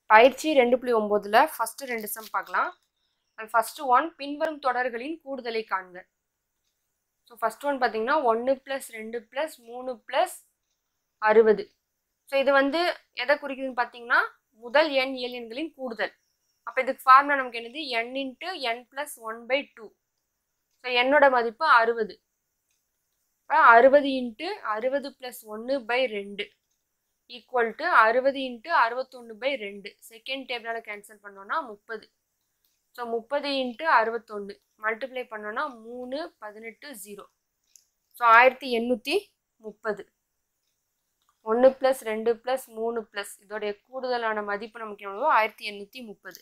பயிற்சி ரெண்டு புள்ளி ஒம்போதில் ஃபஸ்ட்டு ரெண்டு சம் பார்க்கலாம் அண்ட் ஃபஸ்ட்டு ஒன் பின்வரும் தொடர்களின் கூடுதலை காண்க ஸோ ஃபஸ்ட் ஒன் பார்த்தீங்கன்னா ஒன்று ப்ளஸ் ரெண்டு ப்ளஸ் மூணு ப்ளஸ் அறுபது ஸோ இது வந்து எதை குறிக்குதுன்னு பார்த்தீங்கன்னா முதல் எண் இயல் எண்களின் கூடுதல் அப்போ இதுக்கு ஃபார்முலா நமக்கு என்னது n into n plus one by two so என்னோட மதிப்பு அறுபது இப்போ அறுபது இன்ட்டு அறுபது ப்ளஸ் ஒன்று பை ரெண்டு ஈக்குவல் டு அறுபது இன்ட்டு அறுபத்தொன்று பை ரெண்டு செகண்ட் டேபிளால் கேன்சல் பண்ணோன்னா முப்பது ஸோ முப்பது இன்ட்டு அறுபத்தொன்று மல்டிப்ளை பண்ணோன்னா மூணு பதினெட்டு ஜீரோ ஸோ ஆயிரத்தி எண்ணூற்றி முப்பது ஒன்று ப்ளஸ் ரெண்டு ப்ளஸ் மூணு ப்ளஸ் இதோடைய கூடுதலான மதிப்பு நமக்கு எவ்வளவோ ஆயிரத்தி எண்ணூற்றி முப்பது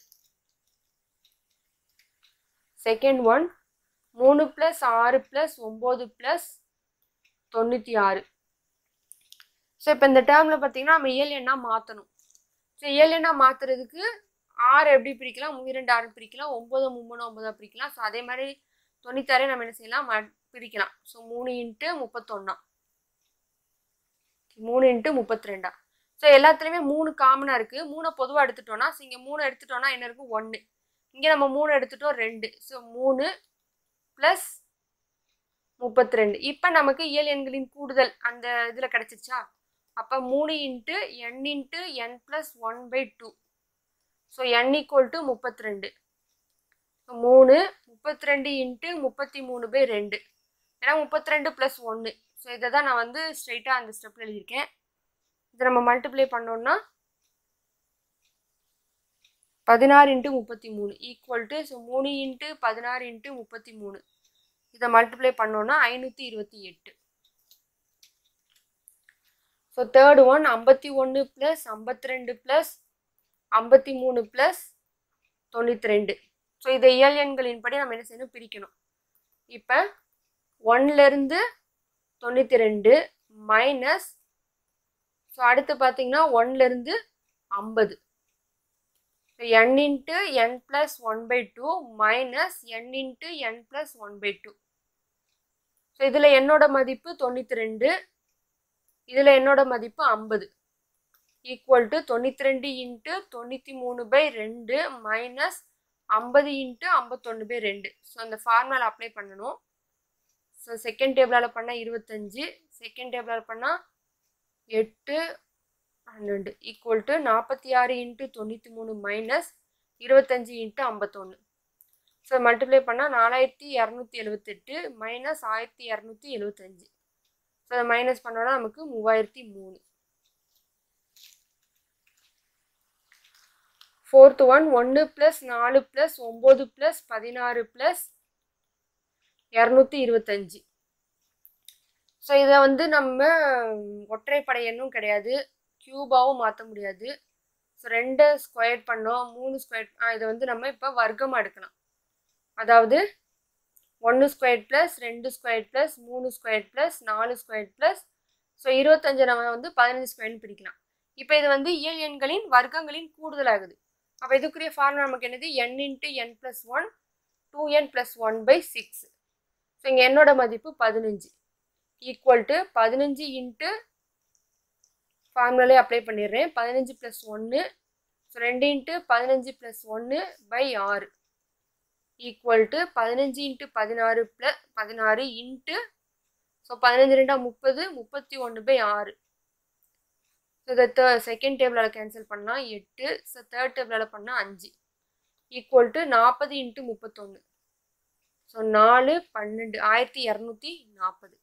செகண்ட் ஒன் மூணு ப்ளஸ் ஆறு ப்ளஸ் ஒம்பது ப்ளஸ் தொண்ணூற்றி ஆறு ஸோ இப்போ இந்த டேர்மில் பார்த்தீங்கன்னா நம்ம இயல் எண்ணா மாற்றணும் ஸோ இயல் எண்ணா மாற்றுறதுக்கு ஆறு எப்படி பிரிக்கலாம் இரண்டு ஆறு பிரிக்கலாம் ஒம்பது மூணு ஒம்பதா பிரிக்கலாம் ஸோ அதே மாதிரி தொண்ணூத்தாறே நம்ம என்ன செய்யலாம் ம பிரிக்கலாம் ஸோ மூணு இன்ட்டு முப்பத்தொன்னா மூணு இன்ட்டு முப்பத்தி ரெண்டா ஸோ எல்லாத்துலேயுமே மூணு காமனாக இருக்குது மூணை பொதுவாக எடுத்துட்டோம்னா ஸோ இங்கே மூணு எடுத்துட்டோம்னா என்ன இருக்கும் ஒன்று இங்கே நம்ம மூணு எடுத்துட்டோம் ரெண்டு ஸோ மூணு ப்ளஸ் முப்பத்தி ரெண்டு இப்போ நமக்கு இயல் எண்களின் கூடுதல் அந்த இதில் கிடச்சிருச்சா அப்போ மூணு into n into n plus one by two so n equal to முப்பத்தி ரெண்டு மூணு முப்பத்தி ரெண்டு இன்ட்டு முப்பத்தி மூணு பை ரெண்டு ஏன்னா முப்பத்தி ரெண்டு ப்ளஸ் ஒன்று ஸோ இதை தான் நான் வந்து ஸ்ட்ரைட்டாக அந்த ஸ்டெப்பில் எழுதியிருக்கேன் இதை நம்ம மல்டிப்ளை பண்ணோம்னா பதினாறு இன்ட்டு முப்பத்தி மூணு ஈக்குவல் டு ஸோ மூணு இன்ட்டு பதினாறு இன்ட்டு முப்பத்தி மூணு இதை மல்டிப்ளை பண்ணோன்னா ஐநூற்றி இருபத்தி எட்டு ஸோ தேர்ட் ஒன் ஐம்பத்தி ஒன்று ப்ளஸ் ஐம்பத்தி ரெண்டு ப்ளஸ் ஐம்பத்தி மூணு ப்ளஸ் தொண்ணூற்றி ரெண்டு ஸோ இதை இயல் எண்களின்படி நம்ம என்ன செய்யணும் பிரிக்கணும் இப்போ ஒன்லேருந்து தொண்ணூற்றி ரெண்டு மைனஸ் ஸோ அடுத்து பார்த்தீங்கன்னா ஒன்லேருந்து ஐம்பது n into n plus one by two minus n into n plus one by two so இதில் என்னோட மதிப்பு தொண்ணூற்றி ரெண்டு இதில் என்னோட மதிப்பு ஐம்பது ஈக்குவல் டு தொண்ணூற்றி ரெண்டு இன்ட்டு தொண்ணூற்றி மூணு பை ரெண்டு மைனஸ் ஐம்பது இன்ட்டு ஐம்பத்தொன்று பை ரெண்டு ஸோ அந்த ஃபார்முலா அப்ளை பண்ணணும் ஸோ செகண்ட் டேபிளால் பண்ணால் இருபத்தஞ்சி செகண்ட் டேபிளால் பண்ணால் எட்டு பன்னெண்டு ஈக்குவல் டு நாற்பத்தி ஆறு இன்ட்டு தொண்ணூற்றி மூணு மைனஸ் இருபத்தஞ்சி இன்ட்டு ஐம்பத்தொன்று ஸோ மல்டிப்ளை பண்ணால் நாலாயிரத்தி இரநூத்தி எழுபத்தெட்டு மைனஸ் ஆயிரத்தி இரநூத்தி எழுபத்தஞ்சி ஸோ அதை மைனஸ் பண்ணோன்னா நமக்கு மூவாயிரத்தி மூணு ஃபோர்த் ஒன் ஒன்று ப்ளஸ் நாலு ப்ளஸ் ஒம்பது ப்ளஸ் பதினாறு ப்ளஸ் இரநூத்தி இருபத்தஞ்சி ஸோ இதை வந்து நம்ம ஒற்றைப்படை எண்ணும் கிடையாது க்யூபாவும் மாற்ற முடியாது ஸோ ரெண்டு ஸ்கொயர் பண்ணோம் மூணு ஸ்கொயர் இதை வந்து நம்ம இப்போ வர்க்கமாக எடுக்கலாம் அதாவது ஒன்று ஸ்கொயர் ப்ளஸ் ரெண்டு ஸ்கொயர் ப்ளஸ் மூணு ஸ்கொயர் ப்ளஸ் நாலு ஸ்கொயர் ப்ளஸ் ஸோ இருபத்தஞ்சு நம்ம வந்து பதினஞ்சு ஸ்கொயர்னு பிரிக்கலாம் இப்போ இது வந்து இயல் எண்களின் வர்க்கங்களின் கூடுதலாகுது அப்போ இதுக்குரிய ஃபார்முலா நமக்கு என்னது n into n plus one two n plus one by six so இங்கே என்னோட மதிப்பு பதினஞ்சு ஈக்குவல் டு பதினஞ்சு இன்ட்டு ஃபார்முலாலே அப்ளை பண்ணிடுறேன் பதினஞ்சு ப்ளஸ் ஒன்று ஸோ ரெண்டு இன்ட்டு பதினஞ்சு ப்ளஸ் ஒன்று பை ஆறு ஈக்குவல் டு பதினஞ்சு இன்ட்டு பதினாறு ப்ளஸ் பதினாறு இன்ட்டு ஸோ பதினஞ்சு ரெண்டா முப்பது முப்பத்தி ஒன்று பை ஆறு ஸோ இதை தே செகண்ட் டேபிளால் கேன்சல் பண்ணால் எட்டு ஸோ தேர்ட் டேபிளால் பண்ணால் அஞ்சு ஈக்குவல் டு நாற்பது இன்ட்டு முப்பத்தொன்று ஸோ நாலு பன்னெண்டு ஆயிரத்தி இரநூத்தி நாற்பது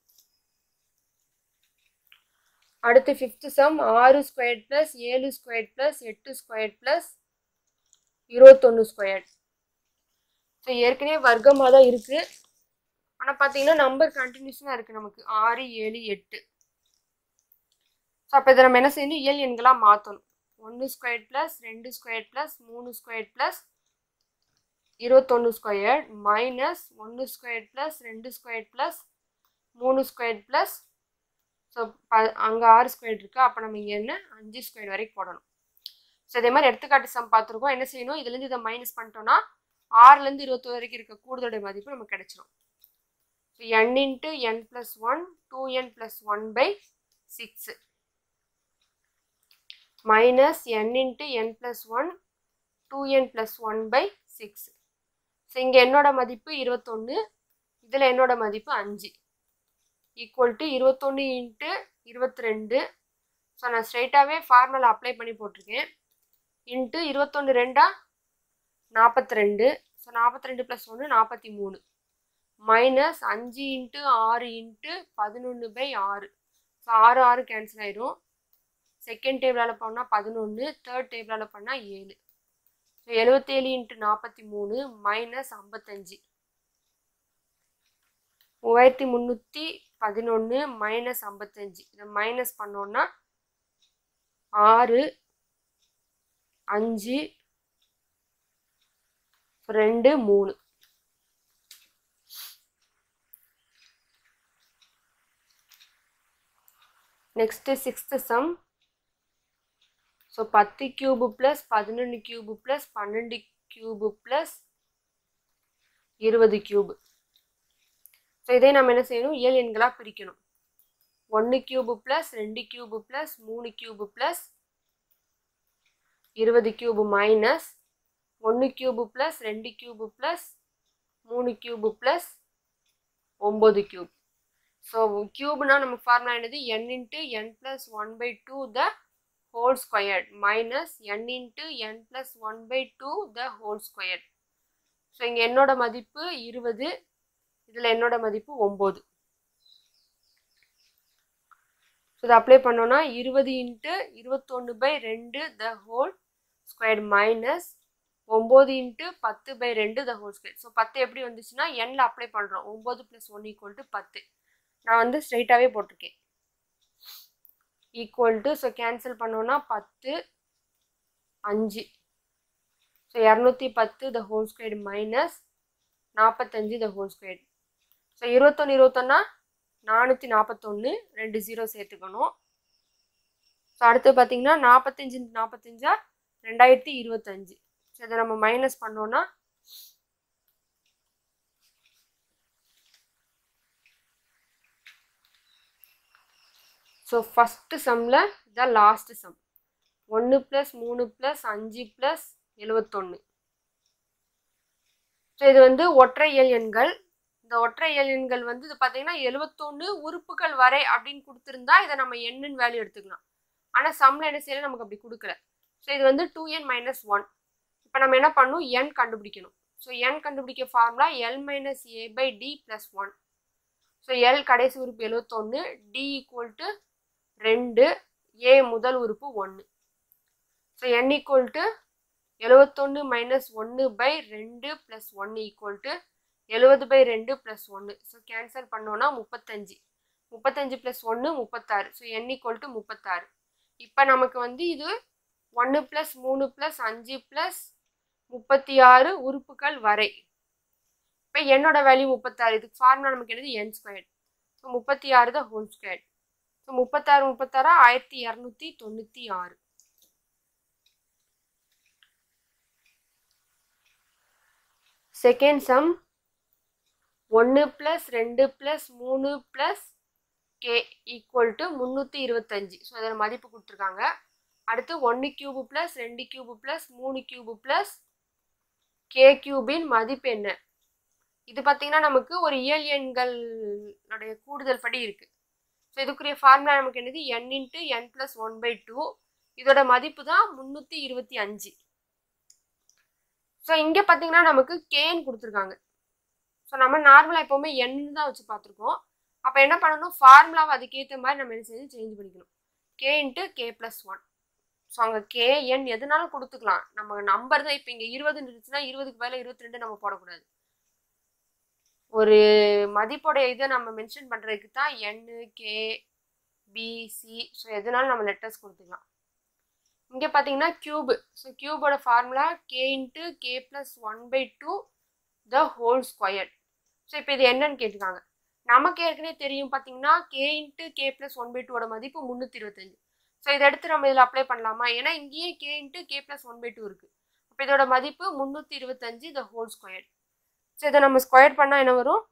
அடுத்து ஃபிஃப்த்து சம் ஆறு ஸ்கொயர் ப்ளஸ் ஏழு ஸ்கொயர் ப்ளஸ் எட்டு ஸ்கொயர் ப்ளஸ் இருபத்தொன்று ஸ்கொயர் ஸோ ஏற்கனவே வர்க்கமாக தான் இருக்குது ஆனால் பார்த்தீங்கன்னா நம்பர் கண்டினியூஸாக இருக்குது நமக்கு ஆறு ஏழு எட்டு ஸோ அப்போ இதை நம்ம என்ன செய்யணும் இயல் எண்களாக மாற்றணும் ஒன்று ஸ்கொயர் ப்ளஸ் ரெண்டு ஸ்கொயர் ப்ளஸ் மூணு ஸ்கொயர் ப்ளஸ் இருபத்தொன்று ஸ்கொயர் மைனஸ் ஒன்று ஸ்கொயர் ப்ளஸ் ரெண்டு ஸ்கொயர் ப்ளஸ் மூணு ஸ்கொயர் ப்ளஸ் ஸோ ப அங்கே ஆறு ஸ்கொயர் இருக்குது அப்போ நம்ம இங்கே என்ன அஞ்சு ஸ்கொயர் வரைக்கும் போடணும் ஸோ இதே மாதிரி எடுத்துக்காட்டு சம் பார்த்துருக்கோம் என்ன செய்யணும் இதுலேருந்து இதை மைனஸ் பண்ணிட்டோன்னா ஆறுலேருந்து இருபத்தொரு வரைக்கும் இருக்க கூடுதலுடைய மதிப்பு நமக்கு கிடைச்சிரும் so n into n plus one two n plus one by six minus n into n plus one two n plus one by six so இங்கே என்னோட மதிப்பு இருபத்தொன்று இதில் என்னோட மதிப்பு அஞ்சு ஈக்குவல் டு இருபத்தொன்று இன்ட்டு இருபத்தி ரெண்டு ஸோ நான் ஸ்ட்ரைட்டாகவே ஃபார்முலா அப்ளை பண்ணி போட்டிருக்கேன் இன்ட்டு இருபத்தொன்று ரெண்டா நாற்பத்தி ரெண்டு ஸோ நாற்பத்தி ரெண்டு ப்ளஸ் ஒன்று நாற்பத்தி மூணு மைனஸ் அஞ்சு இன்ட்டு ஆறு இன்ட்டு பதினொன்று பை ஆறு ஸோ ஆறு ஆறு கேன்சல் ஆயிடும் செகண்ட் டேபிளால் பண்ணால் பதினொன்று தேர்ட் டேபிளால் பண்ணால் ஏழு ஸோ எழுபத்தேழு இன்ட்டு நாற்பத்தி மூணு மைனஸ் ஐம்பத்தஞ்சு மூவாயிரத்தி முந்நூற்றி பதினொன்று மைனஸ் ஐம்பத்தஞ்சு இதை மைனஸ் பண்ணோன்னா ஆறு அஞ்சு ரெண்டு மூணு நெக்ஸ்ட்டு சிக்ஸ்த்து சம் ஸோ பத்து கியூபு ப்ளஸ் பதினொன்று கியூபு ப்ளஸ் பன்னெண்டு கியூபு ப்ளஸ் இருபது கியூபு ஸோ இதை நம்ம என்ன செய்யணும் இயல் எண்களாக பிரிக்கணும் ஒன்று கியூபு ப்ளஸ் ரெண்டு கியூபு ப்ளஸ் மூணு கியூபு ப்ளஸ் இருபது கியூபு மைனஸ் ஒன்று கியூபு ப்ளஸ் ரெண்டு கியூபு ப்ளஸ் மூணு கியூபு ப்ளஸ் ஒம்பது கியூப் ஸோ கியூப்னா நம்ம ஃபார்முலா என்னது n into n plus one by two the whole squared minus n into n plus one by two the whole squared so இங்கே என்னோட மதிப்பு இருபது இதில் என்னோட மதிப்பு ஒம்பது ஸோ இதை அப்ளை பண்ணோன்னா இருபது இன்ட்டு இருபத்தொன்று பை ரெண்டு த ஹோல் ஸ்கொயர் மைனஸ் ஒம்பது இன்ட்டு பத்து பை ரெண்டு த ஹோல் ஸ்கொயர் ஸோ பத்து எப்படி வந்துச்சுன்னா எண்ணில் அப்ளை பண்ணுறோம் ஒம்பது ப்ளஸ் ஒன் ஈக்குவல் டு பத்து நான் வந்து ஸ்ட்ரைட்டாகவே போட்டிருக்கேன் ஈக்குவல் டு ஸோ கேன்சல் பண்ணோன்னா பத்து அஞ்சு ஸோ இரநூத்தி பத்து த ஹோல் ஸ்கொயர் மைனஸ் நாற்பத்தஞ்சு த ஹோல் ஸ்கொயர் ஸோ இருபத்தொன்று இருபத்தொன்னா நானூற்றி நாற்பத்தொன்று ரெண்டு ஜீரோ சேர்த்துக்கணும் ஸோ அடுத்து பார்த்தீங்கன்னா நாற்பத்தஞ்சு நாற்பத்தஞ்சா ரெண்டாயிரத்தி இருபத்தஞ்சு ஸோ இதை நம்ம மைனஸ் பண்ணோன்னா ஸோ ஃபஸ்ட்டு சம்மில் இதான் லாஸ்ட்டு சம் ஒன்று ப்ளஸ் மூணு ப்ளஸ் அஞ்சு ப்ளஸ் எழுவத்தொன்று ஸோ இது வந்து ஒற்றை இயல் எண்கள் இந்த ஒற்றை இயல் எண்கள் வந்து இது பார்த்தீங்கன்னா எழுவத்தொன்று உறுப்புகள் வரை அப்படின்னு கொடுத்துருந்தா இதை நம்ம எண்ணுன்னு வேல்யூ எடுத்துக்கலாம் ஆனால் சம்மில் என்ன செய்யல நமக்கு அப்படி கொடுக்கல ஸோ இது வந்து டூ என் மைனஸ் ஒன் இப்போ நம்ம என்ன பண்ணணும் என் கண்டுபிடிக்கணும் ஸோ என் கண்டுபிடிக்க formula l minus a by d plus one so l கடைசி உறுப்பு எழுவத்தொன்று டி ஈக்குவல் டு ரெண்டு ஏ முதல் உறுப்பு ஒன்று ஸோ என் ஈக்குவல் டு எழுவத்தொன்று மைனஸ் ஒன்று பை ரெண்டு ப்ளஸ் ஒன்று ஈக்குவல் டு எழுபது பை ரெண்டு ப்ளஸ் ஒன்று ஸோ கேன்சல் பண்ணோன்னா முப்பத்தஞ்சு முப்பத்தஞ்சு ப்ளஸ் ஒன்று முப்பத்தாறு ஸோ என் ஈக்குவல் டு முப்பத்தாறு இப்போ நமக்கு வந்து இது ஒன்று ப்ளஸ் மூணு ப்ளஸ் அஞ்சு ப்ளஸ் முப்பத்தி ஆறு உறுப்புகள் வரை இப்போ என்னோட வேல்யூ முப்பத்தாறு இதுக்கு ஃபார்முலா நமக்கு என்னது என் ஸ்கொயர் ஸோ முப்பத்தி ஆறு தான் ஹோல் ஸ்கொயர் ஸோ முப்பத்தாறு முப்பத்தாறா ஆயிரத்தி இரநூத்தி தொண்ணூற்றி ஆறு செகண்ட் சம் ஒன்று ப்ளஸ் ரெண்டு ப்ளஸ் மூணு ப்ளஸ் கே ஈக்குவல் டு முந்நூற்றி இருபத்தஞ்சி ஸோ இதில் மதிப்பு கொடுத்துருக்காங்க அடுத்து ஒன்று கியூபு ப்ளஸ் ரெண்டு கியூபு ப்ளஸ் மூணு கியூபு ப்ளஸ் கே கியூபின் மதிப்பு என்ன இது பார்த்தீங்கன்னா நமக்கு ஒரு இயல் எண்களுடைய கூடுதல் படி இருக்குது ஸோ இதுக்குரிய ஃபார்முலா நமக்கு என்னது n into n plus one by two இதோட மதிப்பு தான் முந்நூற்றி இருபத்தி அஞ்சு ஸோ இங்கே பார்த்தீங்கன்னா நமக்கு கேன்னு கொடுத்துருக்காங்க ஸோ நம்ம நார்மலாக எப்போவுமே என்னு தான் வச்சு பார்த்துருக்கோம் அப்போ என்ன பண்ணணும் ஃபார்முலாவை அதுக்கேற்ற மாதிரி நம்ம என்ன செஞ்சு சேஞ்ச் பண்ணிக்கணும் k into k plus one so அங்கே கே என் எதுனாலும் கொடுத்துக்கலாம் நம்ம நம்பர் தான் இப்போ இங்கே இருபதுன்னு இருந்துச்சுன்னா இருபதுக்கு மேலே இருபத்தி ரெண்டு நம்ம போடக்கூடாது ஒரு மதிப்போடைய இதை நம்ம மென்ஷன் பண்ணுறதுக்கு தான் என்னு கே பிசி ஸோ எதுனாலும் நம்ம லெட்டர்ஸ் கொடுத்துக்கலாம் இங்கே பார்த்தீங்கன்னா கியூபு ஸோ கியூபோட formula k into k plus one by two the whole square so இப்போ இது என்னன்னு கேட்டிருக்காங்க நமக்கு ஏற்கனவே தெரியும் பார்த்தீங்கன்னா k into k plus one by டூவோட மதிப்பு முந்நூற்றி இருபத்தஞ்சு ஸோ இதை எடுத்து நம்ம இதில் அப்ளை பண்ணலாமா ஏன்னா இங்கேயே k into k plus one by two இருக்குது அப்போ இதோட மதிப்பு முந்நூற்றி இருபத்தஞ்சு த ஹோல் ஸ்கொயர் ஸோ இதை நம்ம ஸ்கொயர் பண்ணால் என்ன வரும்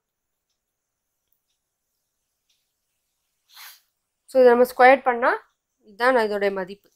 ஸோ இதை நம்ம ஸ்கொயர் பண்ணால் இதுதான் இதோடைய மதிப்பு